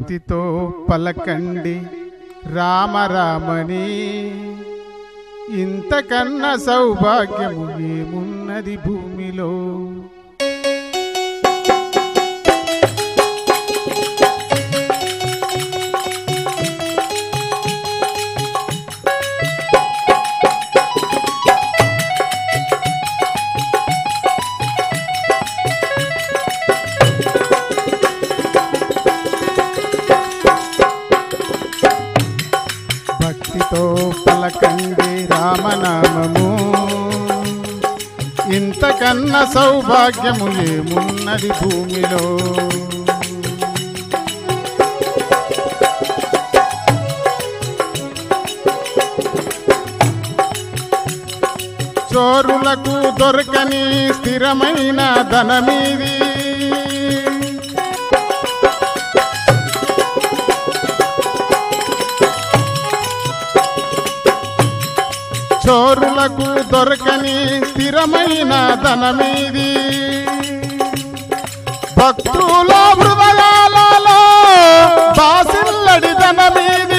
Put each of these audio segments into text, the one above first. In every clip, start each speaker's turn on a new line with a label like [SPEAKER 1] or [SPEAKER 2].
[SPEAKER 1] భక్తితో పలకండి రామ రామని ఇంతకన్నా సౌభాగ్యము ఏమున్నది భూమిలో భక్తితో పలకండి రామనామము ఇంతకన్నా సౌభాగ్యము ఏమున్నది భూమిలో చోరులకు దొరకని స్థిరమైన ధనమీది చోరులకు దొరకని స్థిరమైన ధనమీది భక్తుల హృదయాలలో బాసిల్లడి ధనమీది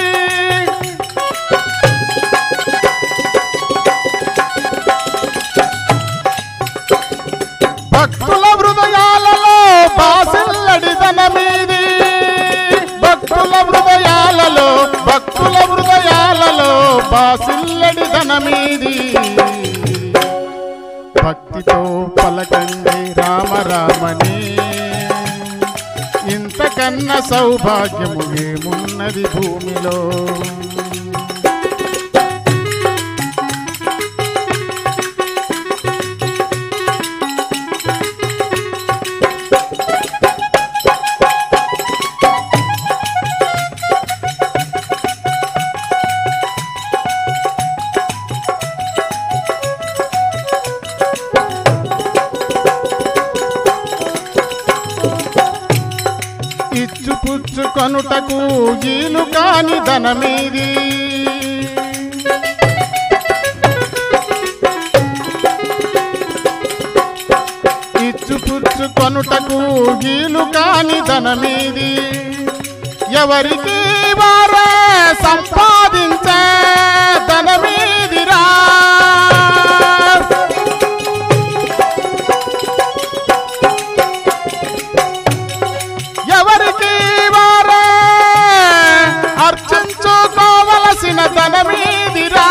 [SPEAKER 1] భక్తుల హృదయాలలో బాసిల్లడి ధనమీది భక్తుల హృదయాలలో భక్తుల హృదయాలలో బాసిల్లడి ధనమీది భక్తితో పలకండి రామ రామని ఇంతకన్నా సౌభాగ్యము ఏమున్నది భూమిలో ఇచ్చు పుచ్చు కొనుటకు ఈలు కాని ధనమీది ఇచ్చు పుచ్చు కొనుటకు ఈలు కాని ధనమీది ఎవరికి వారే సంపాదించే ధనమీదిరా ఎవరికి వారే అర్చించుకోవలసిన ధనమీదిరా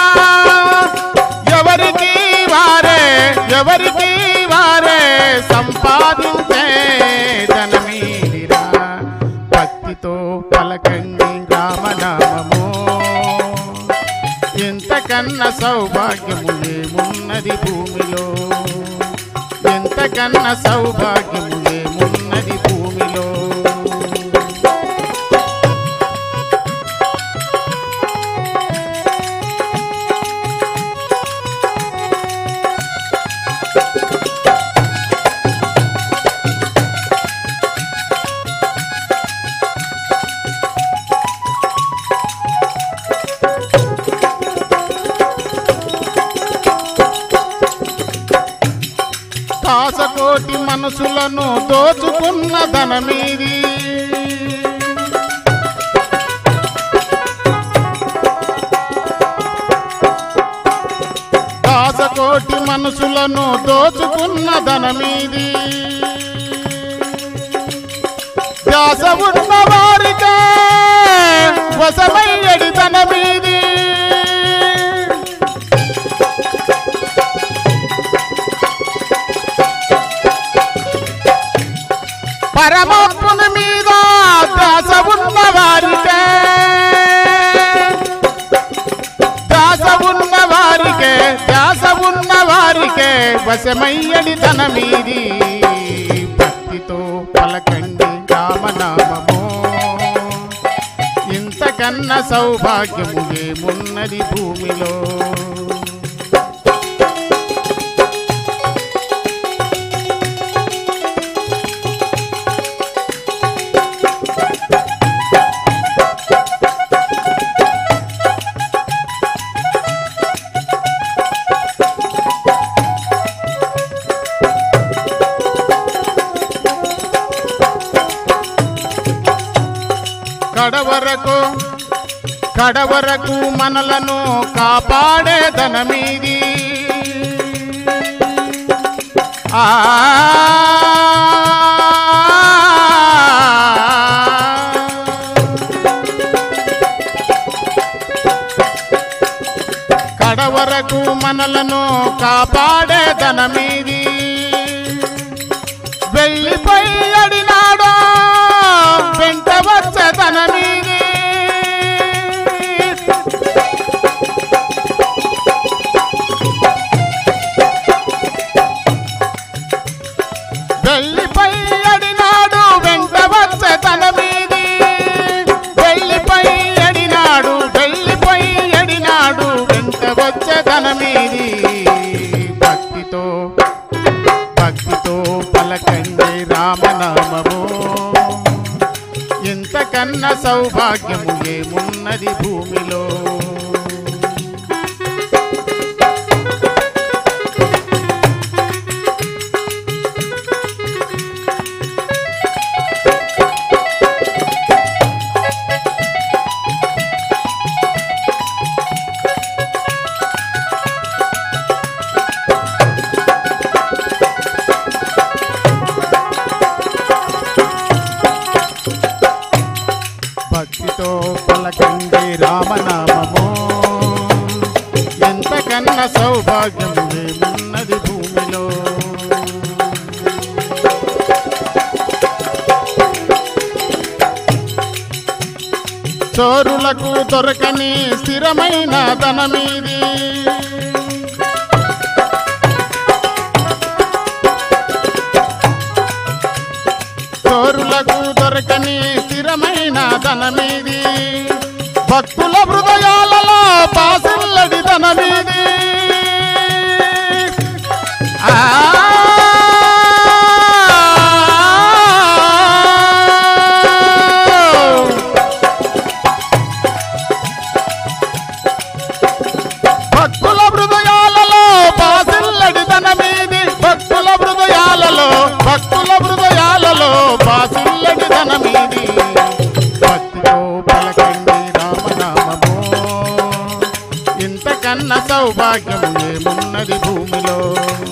[SPEAKER 1] ఎవరికి వారే ఎవరికి వారే సంపాదించే ధనమీదిరా భక్తితో పలకండి రామనామము ఇంతకన్నా సౌభాగ్యము ఏమున్నది భూమిలో ఎంతకన్నా సౌభాగ్యము ఏమున్నది భూమిలో కాసకోటి మనసులను దోచుకున్న ధనమీది కాసకోటి మనసులను దోచుకున్న ధనమీది ధ్యాస ఉన్న వారికే వసమయ్యడి ధనమీది పరమాత్మని మీద ధ్యాస ఉన్న వారికే ధ్యాస ఉన్న వారికే ధ్యాస ఉన్న వారికే వశమయ్యడి ధనమీది భక్తితో పలకండి రామనామము ఇంతకన్నా సౌభాగ్యము ఏమున్నది భూమిలో కడవరకు కడవరకు మనలను కాపాడే ధనమీది ఆ కడవరకు మనలను కాపాడే ధనమీది వెళ్ళిపై అడినాడో వెంట వచ్చే ధనమీది వెళ్ళిపై అడినాడు వెంట వచ్చే ధనమీది వెళ్ళిపై అడినాడు వెళ్ళిపై అడినాడు వెంట వచ్చే ధనమీది భక్తితో భక్తితో పలకండి రామనామము ఇంతకన్నా సౌభాగ్యము ఏమున్నది భూమిలో భక్తితో పలకండి రామనామము ఎంతకన్నా సౌభాగ్యం ఏమున్నది భూమిలో చోరులకు దొరకని స్థిరమైన ధనమీది చోరులకు దొరకని స్థిరమైన ధనమీది భక్తుల హృదయాలలో పాసిల్లడి ధనమీది ఆ భక్తుల హృదయాలలో బాసిల్లడి ధనమీది భక్తుల హృదయాలలో భక్తుల హృదయాలలో బాసిల్లడి ధనమీది భక్తితో పలకండి రామనామము ఇంతకన్నా సౌభాగ్యము ఏమున్నది భూమిలో